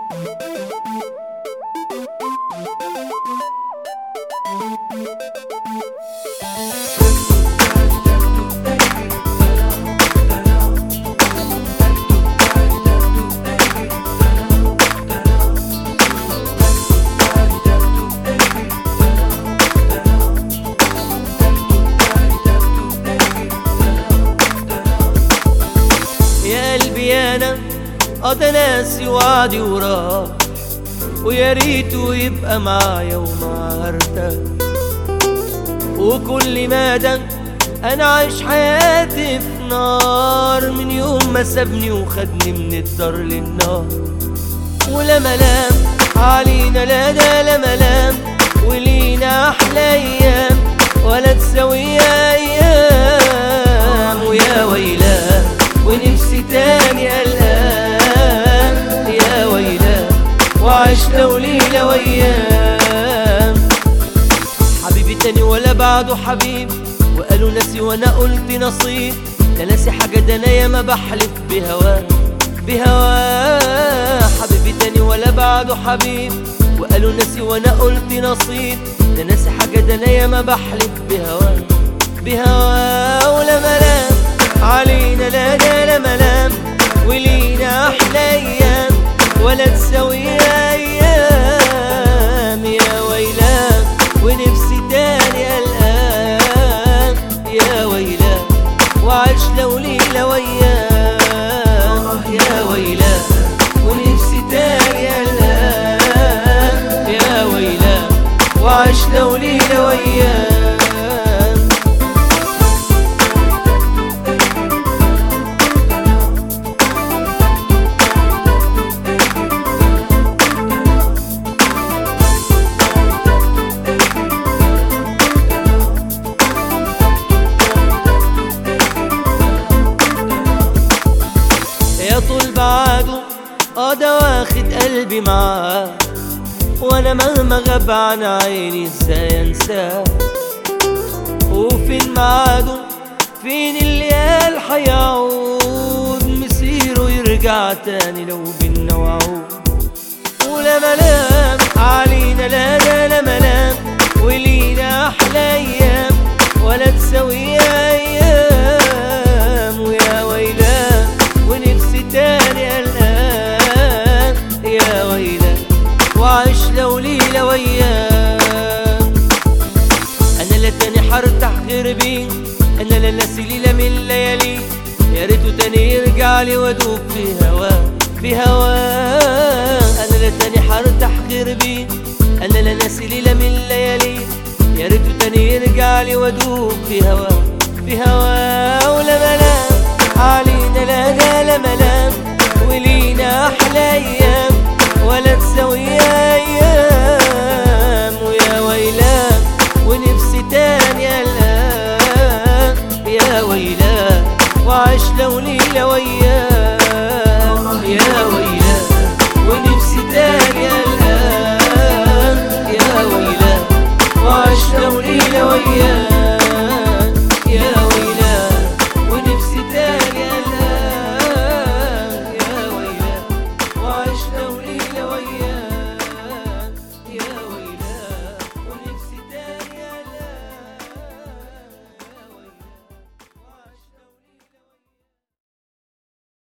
يا قلبي انا قضى ناسي وعدي وراح ويا ريته يبقى معايا ومعاها ارتاح وكل مدى انا عايش حياتي في نار من يوم ما سابني وخدني من الدار للنار ولا ملام علينا لا ده لا ملام ولينا احلى ايام ولا تساوي ايام ويا ويلاه ونفسي تاني قلقان يا ويلاه وعشنا وليلة ويام حبيبي تاني ولا بعده حبيب وقالوا ناسي وانا قلت نصيب لا ناسي حاجة ده انا ياما بحلف بهواه بهواه حبيبي تاني ولا بعده حبيب وقالوا ناسي وانا قلت نصيب لا ناسي حاجة ده انا ياما بحلف بهواه بهواه ولا ملام علينا لا ده لا ملام ولينا احلى ايام ولا تساوي ايام يا ويلاه ونفسي تاني قلقان يا ويلاه وعشنا وليلة وياه يا ويلاه ونفسي تاني قلقان يا ويلاه وعشنا وليلة وياه يا طول بعده اه ده واخد قلبي معاه وانا مهما غاب عن عيني ازاي انساه وفين ميعاده فين اللي قال هيعود مسيره يرجع تاني لو بينا وعود ولا ملام علينا لا لا لا ملام ولينا احلى ايام ولا تساوي ايام ويا ويلاه ونفسي تاني قلقان يا ويلاه وعشنا وليلة وياه انا لا تاني حرتاح غير بيه انا لا ناسي ليلة من الليالي يا ريته تاني يرجع لي وادوب في هواه في هواه انا لا تاني حرتاح غير بيه انا لا ناسي ليلة من الليالي يا ريته تاني يرجع لي وادوب في هواه في هواه